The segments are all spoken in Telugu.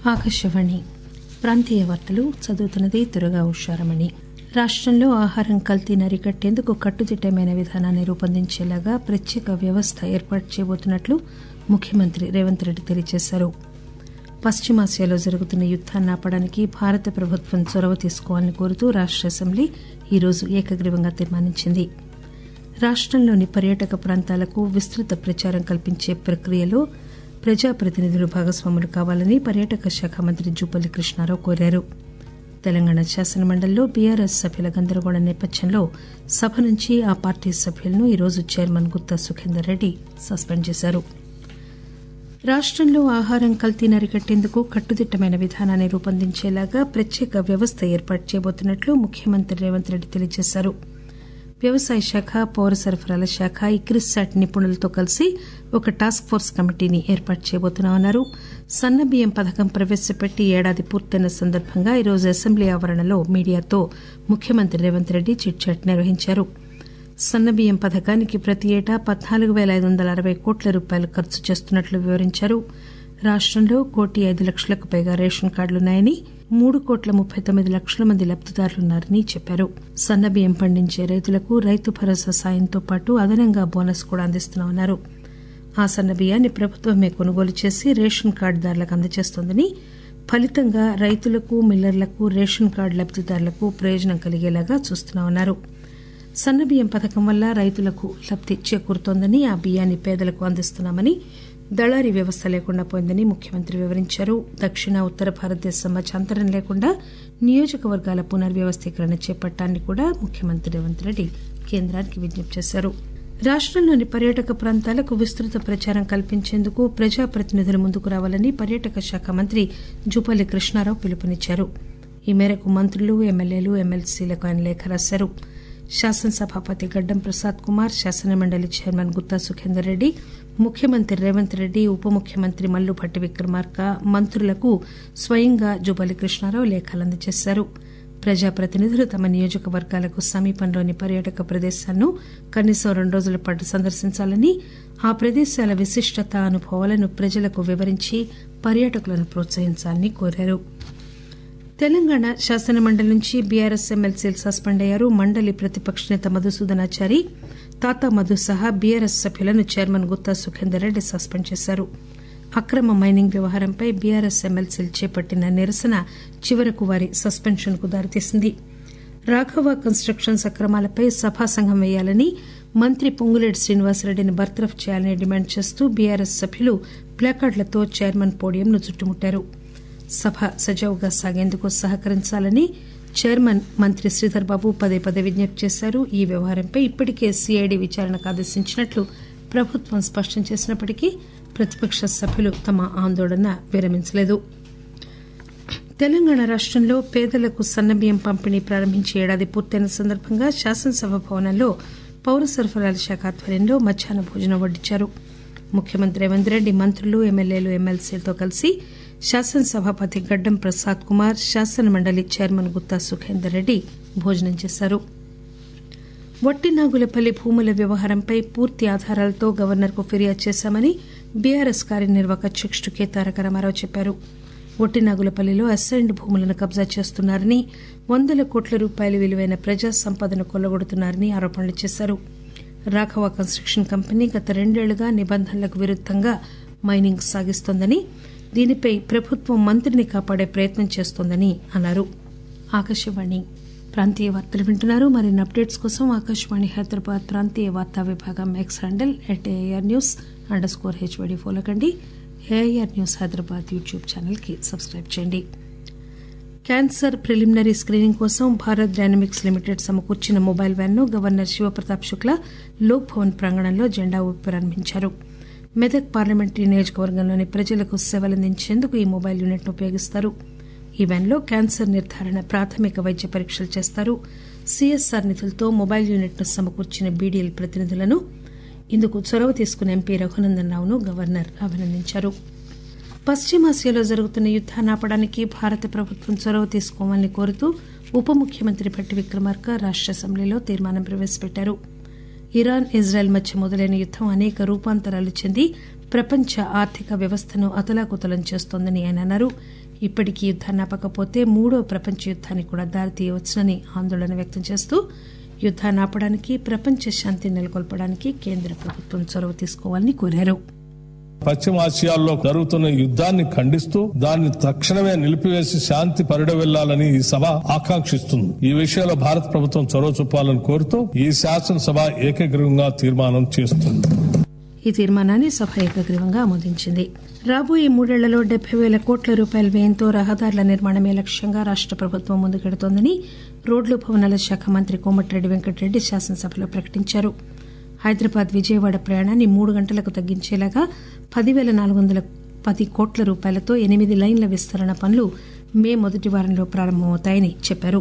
ఆకాశవాణి ప్రాంతీయ వార్తలు చదువుతున్నది దుర్గా ఉషారమణి రాష్టంలో ఆహారం కల్తీని అరికట్టేందుకు కట్టుదిట్టమైన విధానాన్ని రూపొందించేలాగా ప్రత్యేక వ్యవస్థ ఏర్పాటు చేయబోతున్నట్లు ముఖ్యమంత్రి రేవంత్ రెడ్డి తెలియజేశారు పశ్చిమాసియాలో జరుగుతున్న యుద్దాన్ని ఆపడానికి భారత ప్రభుత్వం చొరవ తీసుకోవాలని కోరుతూ రాష్ట అసెంబ్లీ ఈరోజు ఏకగ్రీవంగా తీర్మానించింది రాష్టంలోని పర్యాటక ప్రాంతాలకు విస్తృత ప్రచారం కల్పించే ప్రక్రియలో ప్రజాప్రతినిధులు భాగస్వాములు కావాలని పర్యాటక శాఖ మంత్రి జూపల్లి కృష్ణారావు కోరారు తెలంగాణ శాసనమండలిలో బీఆర్ఎస్ సభ్యుల గందరగోళం నేపథ్యంలో సభ నుంచి ఆ పార్టీ సభ్యులను ఈరోజు చైర్మన్ గుత్తా సుఖేందర్ రెడ్డి సస్పెండ్ చేశారు రాష్టంలో ఆహారం కల్తీని అరికట్టేందుకు కట్టుదిట్టమైన విధానాన్ని రూపొందించేలాగా ప్రత్యేక వ్యవస్థ ఏర్పాటు చేయబోతున్నట్లు ముఖ్యమంత్రి రేవంత్ రెడ్డి తెలియజేశారు వ్యవసాయ శాఖ పౌర సరఫరాల శాఖ ఇక్రిస్సాట్ నిపుణులతో కలిసి ఒక టాస్క్ ఫోర్స్ కమిటీని ఏర్పాటు చేయబోతున్నామన్నారు సన్నబియ్యం పథకం ప్రవేశపెట్టి ఏడాది పూర్తయిన సందర్భంగా ఈరోజు అసెంబ్లీ ఆవరణలో మీడియాతో ముఖ్యమంత్రి రేవంత్ రెడ్డి చిట్ చాట్ నిర్వహించారు సన్నబియ్యం పథకానికి ప్రతి ఏటా పద్నాలుగు పేల ఐదు వందల అరవై కోట్ల రూపాయలు ఖర్చు చేస్తున్నట్లు వివరించారు రాష్టంలో కోటి ఐదు లక్షలకు పైగా రేషన్ కార్డులున్నాయని మూడు కోట్ల ముప్పై తొమ్మిది లక్షల మంది లబ్దిదారులున్నారని చెప్పారు సన్నబియ్యం పండించే రైతులకు రైతు భరోసా సాయంతో పాటు అదనంగా బోనస్ కూడా అందిస్తున్నామన్నారు ఆ సన్నబియ్యాన్ని ప్రభుత్వమే కొనుగోలు చేసి రేషన్ కార్డుదారులకు అందజేస్తోందని ఫలితంగా రైతులకు మిల్లర్లకు రేషన్ కార్డు లబ్దిదారులకు ప్రయోజనం కలిగేలాగా చూస్తున్నామన్నారు సన్నబియ్యం పథకం వల్ల రైతులకు లబ్ది చేకూరుతోందని ఆ బియ్యాన్ని పేదలకు అందిస్తున్నామని దళారీ వ్యవస్థ లేకుండా పోయిందని ముఖ్యమంత్రి వివరించారు దక్షిణ ఉత్తర భారతదేశం మధ్య అంతరం లేకుండా నియోజకవర్గాల పునర్వ్యవస్థీకరణ చేపట్టాలని కూడా ముఖ్యమంత్రి రేవంత్ రెడ్డి కేంద్రానికి విజ్ఞప్తి చేశారు రాష్టంలోని పర్యాటక ప్రాంతాలకు విస్తృత ప్రచారం కల్పించేందుకు ప్రజాప్రతినిధులు ముందుకు రావాలని పర్యాటక శాఖ మంత్రి జూపల్లి కృష్ణారావు పిలుపునిచ్చారు ఈ మేరకు మంత్రులు ఎమ్మెల్యేలు ఎమ్మెల్సీలకు ఆయన లేఖ రాశారు శాసనసభాపతి గడ్డం ప్రసాద్ కుమార్ శాసనమండలి చైర్మన్ గుత్తా సుఖేందర్ రెడ్డి ముఖ్యమంత్రి రేవంత్ రెడ్డి ఉప ముఖ్యమంత్రి మల్లుభట్టి విక్రమార్క మంత్రులకు స్వయంగా జూపల్లి కృష్ణారావు లేఖలు అందజేశారు ప్రజాప్రతినిధులు తమ నియోజకవర్గాలకు సమీపంలోని పర్యాటక ప్రదేశాలను కనీసం రెండు రోజుల పాటు సందర్శించాలని ఆ ప్రదేశాల విశిష్టత అనుభవాలను ప్రజలకు వివరించి పర్యాటకులను ప్రోత్సహించాలని కోరారు తెలంగాణ శాసనమండలి నుంచి బీఆర్ఎస్ ఎమ్మెల్సీలు సస్పెండ్ అయ్యారు మండలి ప్రతిపక్ష నేత మధుసూదనాచారి తాతా మధు సహా బీఆర్ఎస్ సభ్యులను చైర్మన్ గుత్తా సుఖేందర్ రెడ్డి సస్పెండ్ చేశారు అక్రమ మైనింగ్ వ్యవహారంపై బీఆర్ఎస్ ఎమ్మెల్సీలు చేపట్టిన నిరసన చివరకు వారి సస్పెన్షన్ కు దారితీసింది రాఘవ కన్స్టక్షన్స్ అక్రమాలపై సభాసంఘం వేయాలని మంత్రి పొంగులేటి శ్రీనివాసరెడ్డిని బర్తరఫ్ చేయాలని డిమాండ్ చేస్తూ బీఆర్ఎస్ సభ్యులు ప్లాకార్డులతో చైర్మన్ పోడియంను చుట్టుముట్టారు సభ సజావుగా సాగేందుకు సహకరించాలని చైర్మన్ మంత్రి శ్రీధర్ బాబు పదే పదే విజ్ఞప్తి చేశారు ఈ వ్యవహారంపై ఇప్పటికే సీఐడీ విచారణకు ఆదేశించినట్లు ప్రభుత్వం స్పష్టం చేసినప్పటికీ ప్రతిపక్ష సభ్యులు తమ ఆందోళన విరమించలేదు తెలంగాణ రాష్టంలో పేదలకు సన్నబియ్యం పంపిణీ ప్రారంభించి ఏడాది పూర్తయిన సందర్భంగా శాసనసభ భవనంలో పౌర సరఫరాల శాఖ ఆధ్వర్యంలో మధ్యాహ్న భోజనం వడ్డించారు ముఖ్యమంత్రి రేవంత్ రెడ్డి మంత్రులు ఎమ్మెల్యేలు ఎమ్మెల్సీలతో కలిసి శాసనసభాపతి గడ్డం ప్రసాద్ కుమార్ శాసనమండలి చైర్మన్ గుత్తా సుఖేందర్ రెడ్డి భోజనం చేశారు వట్టినాగులపల్లి భూముల వ్యవహారంపై పూర్తి ఆధారాలతో గవర్నర్ కు ఫిర్యాదు చేశామని బీఆర్ఎస్ కార్యనిర్వాహక అధ్యకుడు కె తారక రామారావు చెప్పారు ఒట్టినాగులపల్లిలో అసైన్డ్ భూములను కబ్జా చేస్తున్నారని వందల కోట్ల రూపాయల విలువైన ప్రజా సంపదను కొల్లగొడుతున్నారని ఆరోపణలు చేశారు రాఘవ కన్స్టక్షన్ కంపెనీ గత రెండేళ్లుగా నిబంధనలకు విరుద్దంగా మైనింగ్ సాగిస్తోందని దీనిపై ప్రభుత్వం మంత్రిని కాపాడే ప్రయత్నం చేస్తోందని అన్నారు ఆకాశవాణి ప్రాంతీయ వార్తలు వింటున్నారు మరిన్ని అప్డేట్స్ కోసం ఆకాశవాణి హైదరాబాద్ ప్రాంతీయ వార్తా విభాగం X handle at AIR news underscore HYD follow కండి AIR news Hyderabad YouTube channel కి సబ్స్క్రైబ్ చేయండి క్యాన్సర్ ప్రిలిమినరీ స్క్రీనింగ్ కోసం భారత్ డైనమిక్స్ లిమిటెడ్ సమకూర్చిన మొబైల్ వ్యాన్ ను గవర్నర్ శివప్రతాప్ శుక్లా లోక్ భవన్ ప్రాంగణంలో జెండా ఊపి ప్రారంభించారు మెదక్ పార్లమెంటరీ నియోజకవర్గంలోని ప్రజలకు సేవలందించేందుకు ఈ మొబైల్ యూనిట్ ను ఉపయోగిస్తారు ఈ వ్యాన్ లో క్యాన్సర్ నిర్ధారణ ప్రాథమిక వైద్య పరీక్షలు చేస్తారు సీఎస్ఆర్ నిధులతో మొబైల్ యూనిట్ ను సమకూర్చిన బీడీఎల్ ప్రతినిధులను ఇందుకు చొరవ తీసుకున్న ఎంపీ రఘునందన్ రావును గవర్నర్ అభినందించారు పశ్చిమాసియాలో జరుగుతున్న యుద్దాన్ని ఆపడానికి భారత ప్రభుత్వం చొరవ తీసుకోవాలని కోరుతూ ఉప ముఖ్యమంత్రి భట్టి విక్రమార్క రాష్ట అసెంబ్లీలో తీర్మానం ప్రవేశపెట్టారు ఇరాన్ ఇజ్రాయెల్ మధ్య మొదలైన యుద్దం అనేక రూపాంతరాలు చెంది ప్రపంచ ఆర్థిక వ్యవస్థను అతలాకుతలం చేస్తోందని ఆయన అన్నారు ఇప్పటికీ యుద్దాన్ని ఆపకపోతే మూడో ప్రపంచ యుద్దానికి కూడా దారితీయవచ్చునని ఆందోళన వ్యక్తం చేస్తూ యుద్దాన్ని ఆపడానికి ప్రపంచ శాంతిని నెలకొల్పడానికి కేంద్ర ప్రభుత్వం చొరవ తీసుకోవాలని కోరారు పశ్చిమాసియాల్లో జరుగుతున్న యుద్దాన్ని ఖండిస్తూ దాన్ని తక్షణమే నిలిపివేసి శాంతి పరిడవెళ్లాలని ఈ సభ ఆకాంక్షిస్తుంది ఈ విషయంలో భారత ప్రభుత్వం చొరవ చూపాలని కోరుతూ ఈ శాసనసభ ఏకగ్రీవంగా తీర్మానం చేస్తుంది ఈ తీర్మానాన్ని సభ ఏకగ్రీవంగా ఆమోదించింది రాబోయే మూడేళ్లలో డెబ్బై పేల కోట్ల రూపాయల వ్యయంతో రహదారుల నిర్మాణమే లక్ష్యంగా రాష్ట ప్రభుత్వం ముందుకెడుతోందని రోడ్లు భవనాల శాఖ మంత్రి కోమటిరెడ్డి వెంకటరెడ్డి శాసనసభలో ప్రకటించారు హైదరాబాద్ విజయవాడ ప్రయాణాన్ని మూడు గంటలకు తగ్గించేలాగా పదివేల నాలుగు వందల పది కోట్ల రూపాయలతో ఎనిమిది లైన్ల విస్తరణ పనులు మే మొదటి వారంలో ప్రారంభమవుతాయని చెప్పారు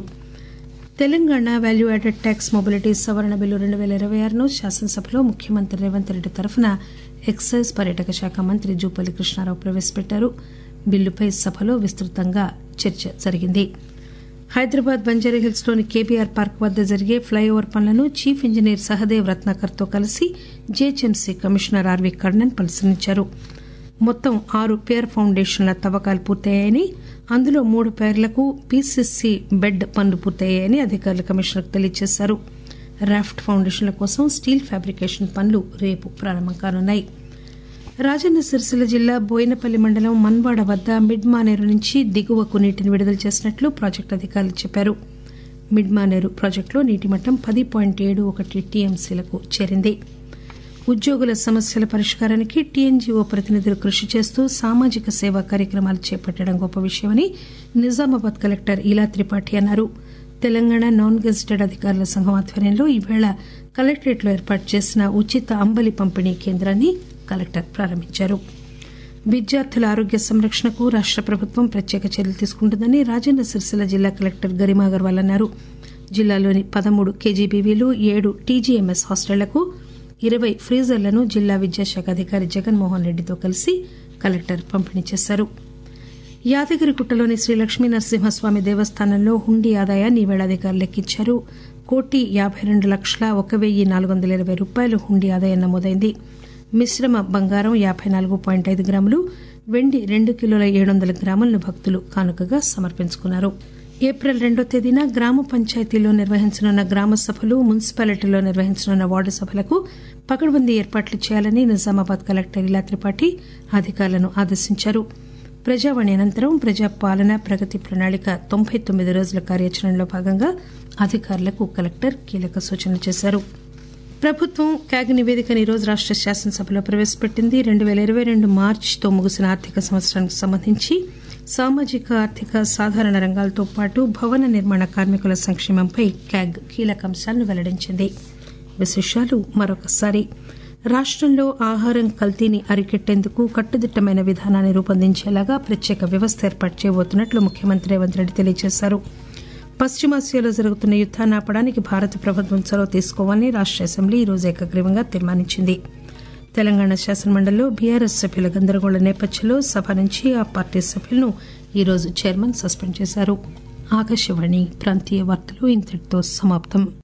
Telangana value added tax mobility సవరణ బిల్లు రెండు పేల ఇరవై ఆరును శాసనసభలో ముఖ్యమంత్రి రేవంత్ రెడ్డి తరఫున ఎక్సైజ్ పర్యాటక శాఖ మంత్రి జూపల్లి కృష్ణారావు ప్రవేశపెట్టారు బిల్లుపై సభలో విస్తృతంగా చర్చ జరిగింది హైదరాబాద్ బంజారాహిల్స్ లోని కేబీఆర్ పార్క్ వద్ద జరిగే ప్లైఓవర్ పనులను చీఫ్ ఇంజనీర్ సహదేవ్ రత్నాకర్ తో కలిసి జీహెచ్ఎంసీ కమిషనర్ ఆర్వీ కర్ణన్ పరిశీలించారు మొత్తం ఆరు పేర్ ఫౌండేషన్ల తవ్వకాలు పూర్తయ్యాయని అందులో మూడు పేర్లకు పీసీసీ బెడ్ పనులు పూర్తయ్యాయని అధికారులు కమిషనర్కు తెలియజేశారు రాఫ్ట్ ఫౌండేషన్ల కోసం స్టీల్ ఫ్యాబ్రికేషన్ పనులు రేపు ప్రారంభం కానున్నాయి రాజన్న సిరిసిల్ల జిల్లా బోయినపల్లి మండలం మన్వాడ వద్ద మిడ్ మానేరు నుంచి దిగువకు నీటిని విడుదల చేసినట్లు ప్రాజెక్టు అధికారులు చెప్పారు మిడ్ మానేరు ప్రాజెక్టులో నీటి మట్టం పది పాయింట్ ఏడు ఒకటి టీఎంసీలకు చేరింది ఉద్యోగుల సమస్యల పరిష్కారానికి టీఎన్జీఓ ప్రతినిధులు కృషి చేస్తూ సామాజిక సేవా కార్యక్రమాలు చేపట్టడం గొప్ప విషయమని నిజామాబాద్ కలెక్టర్ ఇలా త్రిపాఠి అన్నారు తెలంగాణ నాన్ గెజిటెడ్ అధికారుల సంఘం ఆధ్వర్యంలో ఈవేళ కలెక్టరేట్లో ఏర్పాటు చేసిన ఉచిత అంబలి పంపిణీ కేంద్రాన్ని కలెక్టర్ ప్రారంభించారు విద్యార్థుల ఆరోగ్య సంరక్షణకు రాష్ట ప్రభుత్వం ప్రత్యేక చర్యలు తీసుకుంటుందని రాజన్న సిరిసిల్ల జిల్లా కలెక్టర్ గరిమా అగర్వాల్ అన్నారు జిల్లాలోని పదమూడు కేజీబీవీలు ఏడు టీజీఎంఎస్ హాస్టళ్లకు ఇరవై ఫ్రీజర్లను జిల్లా విద్యాశాఖ అధికారి జగన్మోహన్ రెడ్డితో కలిసి కలెక్టర్ పంపిణీ చేశారు యాదగిరిగుట్టలోని శ్రీ లక్ష్మీ నరసింహస్వామి దేవస్థానంలో హుండీ ఆదాయాన్ని ఈవేళ అధికారులు లెక్కించారు కోటి యాబై రెండు లక్షల ఒక వెయ్యి నాలుగు వందల ఇరవై రూపాయలు హుండీ ఆదాయం నమోదైంది మిశ్రమ బంగారం యాబై నాలుగు పాయింట్ ఐదు గ్రాములు వెండి రెండు కిలోల ఏడు వందల గ్రాములను భక్తులు కానుకగా సమర్పించుకున్నారు ఏప్రిల్ రెండో తేదీన గ్రామ పంచాయతీలో నిర్వహించనున్న గ్రామ సభలు మున్సిపాలిటీలో నిర్వహించనున్న వార్డు సభలకు పకడ్బందీ ఏర్పాట్లు చేయాలని నిజామాబాద్ కలెక్టర్ ఇలా త్రిపాఠి అధికారులను ఆదేశించారు ప్రజావాణి అనంతరం ప్రజాపాలన ప్రగతి ప్రణాళిక తొంభై తొమ్మిది రోజుల కార్యాచరణలో భాగంగా అధికారులకు కలెక్టర్ కీలక సూచనలు చేశారు ప్రభుత్వం క్యాగ్ నివేదికను ఈరోజు రాష్ట శాసనసభలో ప్రవేశపెట్టింది రెండు పేల ఇరవై రెండు మార్చితో ముగిసిన ఆర్థిక సంవత్సరానికి సంబంధించి సామాజిక ఆర్థిక సాధారణ రంగాలతో పాటు భవన నిర్మాణ కార్మికుల సంక్షేమంపై క్యాగ్ కీలక అంశాలను వెల్లడించింది విశేషాలు మరొకసారి రాష్టంలో ఆహారం కల్తీని అరికెట్టేందుకు కట్టుదిట్టమైన విధానాన్ని రూపొందించేలాగా ప్రత్యేక వ్యవస్థ ఏర్పాటు చేయబోతున్నట్లు ముఖ్యమంత్రి రేవంత్ రెడ్డి తెలియజేశారు పశ్చిమాసియాలో జరుగుతున్న యుద్దాన్ని ఆపడానికి భారత ప్రభుత్వం చొరవ తీసుకోవాలని రాష్ట అసెంబ్లీ ఈరోజు ఏకగ్రీవంగా తీర్మానించింది తెలంగాణ శాసనమండలిలో బీఆర్ఎస్ సభ్యుల గందరగోళ నేపథ్యంలో సభ నుంచి ఆ పార్టీ సభ్యులను ఈరోజు చైర్మన్ సస్పెండ్ చేశారు ఆకాశవాణి ప్రాంతీయ వార్తలు ఇంతటితో సమాప్తం